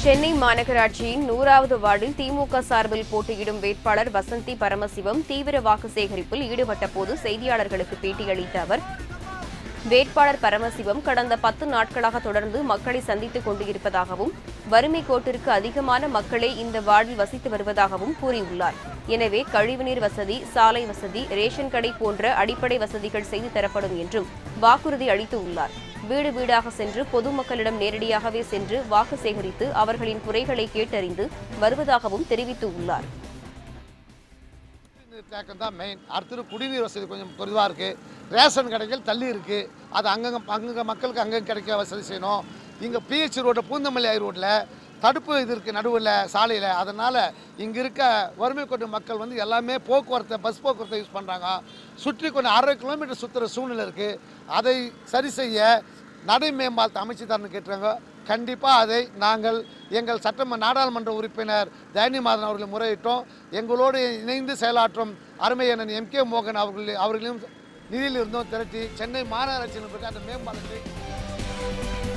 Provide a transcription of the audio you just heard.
சென்னை மாநகராட்சியின் நூறாவது வார்டில் திமுக சார்பில் போட்டியிடும் வேட்பாளர் வசந்தி பரமசிவம் தீவிர வாக்கு சேகரிப்பில் ஈடுபட்ட போது செய்தியாளர்களுக்கு பேட்டியளித்த அவர் வேட்பாளர் பரமசிவம் கடந்த பத்து நாட்களாக தொடர்ந்து மக்களை சந்தித்துக் கொண்டிருப்பதாகவும் வறுமை கோட்டிற்கு அதிகமான மக்களே இந்த வார்டில் வசித்து வருவதாகவும் கூறியுள்ளார் எனவே கழிவுநீர் வசதி சாலை வசதி ரேஷன் கடை போன்ற அடிப்படை வசதிகள் செய்து தரப்படும் என்றும் வாக்குறுதி அளித்து உள்ளார் வீடு வீடாக சென்று பொதுமக்களிடம் நேரடியாகவே சென்று வாக்கு சேகரித்து அவர்களின் குறைகளை கேட்டறிந்து வருவதாகவும் தெரிவித்து உள்ளார் குடிநீர் தேக்கம் தான் மெயின் அடுத்தது குடிநீர் வசதி கொஞ்சம் குறைவாக இருக்குது ரேஷன் கடைகள் தள்ளி இருக்குது அது அங்கங்கே அங்கங்கே மக்களுக்கு அங்கங்கே கிடைக்க வசதி செய்யணும் இங்கே பிஹெச் ரோடு பூந்தமல்லி ரோட்டில் தடுப்பு இது இருக்குது நடுவில் சாலையில் அதனால் இங்கே இருக்க வறுமை கோட்டு மக்கள் வந்து எல்லாமே போக்குவரத்தை பஸ் போக்குவரத்தை யூஸ் பண்ணுறாங்க சுற்றி கொஞ்சம் அரை கிலோமீட்டர் சுற்றுற சூழ்நிலை இருக்குது அதை சரி செய்ய நடை மேம்பாலத்தை அமைச்சு தரணும்னு கேட்டுறாங்க கண்டிப்பாக அதை நாங்கள் எங்கள் சட்டமன்ற நாடாளுமன்ற உறுப்பினர் தயனிமாதன் அவர்களை முறையிட்டோம் எங்களோடு இணைந்து செயலாற்றும் அருமை அண்ணன் எம் கே மோகன் அவர்கள் அவர்களையும் நிதியில் இருந்தும் திரட்டி சென்னை மாநகராட்சியில் பெற்ற அந்த மேம்பாலத்தை